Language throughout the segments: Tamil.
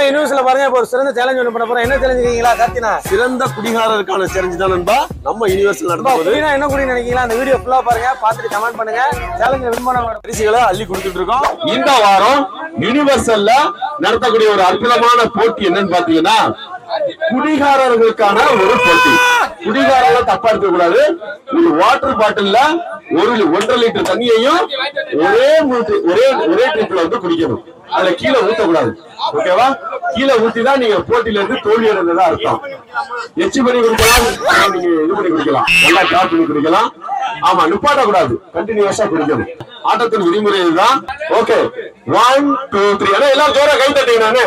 யூனிவர்ஸ்ல பாருங்க இப்போ ஒரு சிறந்த சேலஞ்ச் ஒன்று பண்ண போறோம் என்ன சேலஞ்ச் இருக்கீங்களா கார்த்தினா சிறந்த குடிகாரருக்கான சேலஞ்சு தான் நண்பா நம்ம யூனிவர்சல் ரொம்ப நடத்தும் போது குடினா என்ன குடி நினைக்கிறீங்களா அந்த வீடியோ ஃபுல்லா பாருங்க பார்த்துட்டு கமெண்ட் பண்ணுங்க சேலஞ்ச் வின் பண்ண பரிசுகளை அள்ளி கொடுத்துட்டு இருக்கோம் இந்த வாரம் யூனிவர்சல்ல நடத்தக்கூடிய ஒரு அற்புதமான போட்டி என்னன்னு பாத்தீங்கன்னா குடிகாரர்களுக்கான ஒரு போட்டி குடிகாரர்கள் தப்பா இருக்க கூடாது ஒரு வாட்டர் பாட்டில்ல ஒரு ஒன்றரை லிட்டர் தண்ணியையும் ஒரே மூட்டு ஒரே ஒரே ட்ரிப்ல வந்து குடிக்கணும் அதுல கீழே ஊத்தக்கூடாது ஓகேவா கீழே ஊத்தி தான் நீங்க போட்டியில இருந்து தோல்வி அடைந்ததா அர்த்தம் எச்சு பண்ணி குடிக்கலாம் நீங்க இது பண்ணி குடிக்கலாம் நல்லா டாப் பண்ணி குடிக்கலாம் ஆமா நிப்பாட்ட கூடாது கண்டினியூஸா குடிக்கணும் ஆட்டத்தின் விதிமுறை இதுதான் ஓகே ஒன் டூ த்ரீ ஆனா எல்லாம் ஜோரா கை தட்டீங்க நானு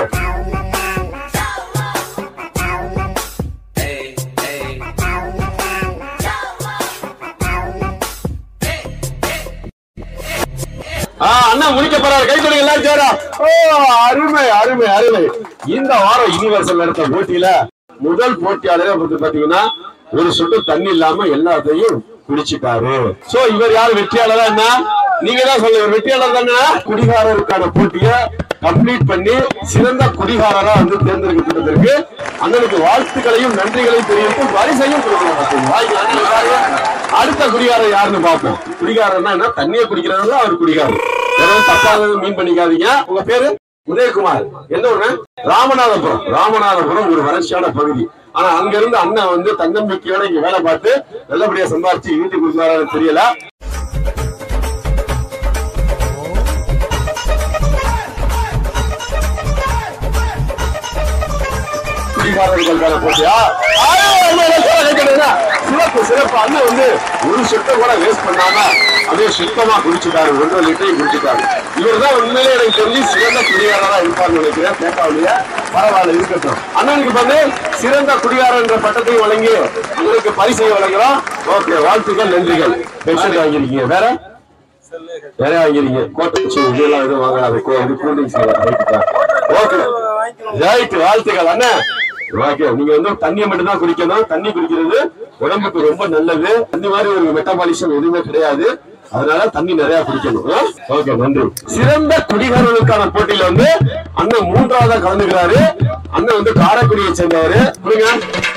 ஆ, அண்ணா முடிக்க போறாரு கை கொடுங்க எல்லாரும் ஜோரா ஓ அருமை அருமை அருமை இந்த வாரம் யூனிவர்சல் நடத்த போட்டியில முதல் போட்டியாளரே வந்து பாத்தீங்கன்னா ஒரு சொட்டு தண்ணி இல்லாம எல்லாத்தையும் குடிச்சிட்டாரு சோ இவர் யார் வெற்றியாளரா என்ன நீங்க தான் சொல்லுங்க இவர் வெற்றியாளர் தானே குடிகாரருக்கான போட்டிய கம்ப்ளீட் பண்ணி சிறந்த குடிகாரரா வந்து தேர்ந்தெடுக்கப்பட்டதற்கு அண்ணனுக்கு வாழ்த்துக்களையும் நன்றிகளையும் தெரிவித்து பரிசையும் கொடுக்கணும் பாத்தீங்களா? இங்க அண்ணன் பாருங்க. அடுத்த குடிகாரர் யாருன்னு பார்ப்போம் குடிகாரர்னா என்ன தண்ணியை குடிக்கிறவங்க அவர் குடிகாரர் யாரும் தப்பாக மீன் பண்ணிக்காதீங்க உங்க பேரு உதயகுமார் எந்த ஊரு ராமநாதபுரம் ராமநாதபுரம் ஒரு வறட்சியான பகுதி ஆனா அங்க இருந்து அண்ணன் வந்து தன்னம்பிக்கையோட இங்க வேலை பார்த்து நல்லபடியா சம்பாரிச்சு வீட்டுக்கு கொடுத்தாரு தெரியல குடிகாரர்களுக்கான போட்டியா ஆயோ, ஐயோ, ஐயோ, கை தட்டுங்க. சிறப்பு சிறப்பு அண்ணன் வந்து ஒரு சொட்டை கூட வேஸ்ட் பண்ணாம அப்படியே சுத்தமா குடிச்சுட்டாரு ஒன்றரை லிட்டரையும் குடிச்சுட்டாரு இவர் தான் உண்மையிலே எனக்கு தெரிஞ்சு சிறந்த குடிகாரரா இருப்பார்னு நினைக்கிறேன் கேட்காவிலையா பரவாயில்ல இருக்கட்டும் அண்ணனுக்கு வந்து சிறந்த குடிகாரர் என்ற பட்டத்தையும் வழங்கி உங்களுக்கு பரிசை வழங்குறோம் ஓகே வாழ்த்துக்கள் நன்றிகள் பென்ஷன் வாங்கியிருக்கீங்க வேற வேற வாங்கிருக்கீங்க கோட்டை சி, இதெல்லாம் எதுவும் வாங்காது கோ- இது கூல் ட்ரிங்க்ஸ் ஓகே ரைட் வாழ்த்துக்கள் அண்ணன் ஓகே நீங்க வந்து தண்ணியை மட்டும் தான் குடிக்கணும் தண்ணி குடிக்கிறது உடம்புக்கு ரொம்ப நல்லது தண்ணி மாதிரி ஒரு மெட்டபாலிசம் எதுவுமே கிடையாது அதனால தண்ணி நிறைய குடிக்கணும் ஓகே நன்றி சிறந்த குடிகாரர்களுக்கான போட்டியில வந்து அண்ணன் மூன்றாவதா கலந்துக்கிறாரு அண்ணன் வந்து காரைக்குடியை சேர்ந்தவரு கொடுங்க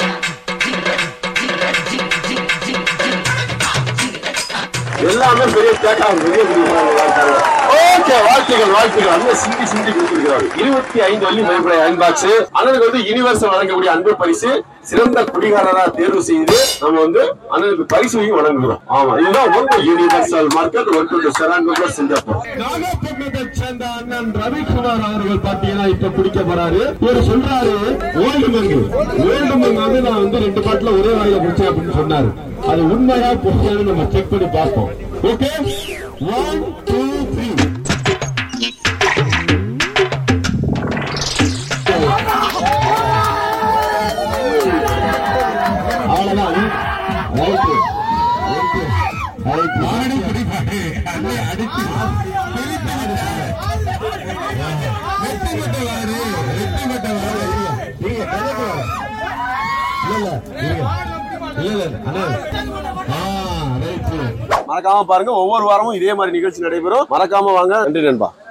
எல்லாமே பெரிய தேக்காக பெரிய ஓகே வாழ்த்துக்கள் வாழ்த்துக்கள் அண்ணன் சிந்தி சிந்தி கொடுத்திருக்கிறாரு இருபத்தி ஐந்து வள்ளி மதிப்புடைய அயன் பாக்ஸ் அண்ணனுக்கு வந்து யூனிவர்சல் வழங்கக்கூடிய அன்பு பரிசு சிறந்த குடிகாரரா தேர்வு செய்து நம்ம வந்து அண்ணனுக்கு பரிசையும் வழங்குகிறோம் ஆமா இதுதான் ஒன்று யூனிவர்சல் மார்க்கெட் ஒன்று செரான் சிங்கப்பூர் நாகப்பட்டினத்தை சேர்ந்த அண்ணன் ரவிக்குமார் அவர்கள் பாத்தீங்கன்னா இப்ப குடிக்க போறாரு இவர் சொல்றாரு ஓல்டு மங்கு ஓல்டு மங்கு வந்து நான் வந்து ரெண்டு பாட்டில ஒரே வாயில குடிச்சேன் அப்படின்னு சொன்னாரு அது உண்மையா பொய்யான்னு நம்ம செக் பண்ணி பார்ப்போம் ஓகே ஒன் டூ த்ரீ அவ்வளவுதான் ரைட்டு மறக்காம பாருங்க ஒவ்வொரு வாரமும் இதே மாதிரி நிகழ்ச்சி நடைபெறும் மறக்காம வாங்க நன்றி நண்பா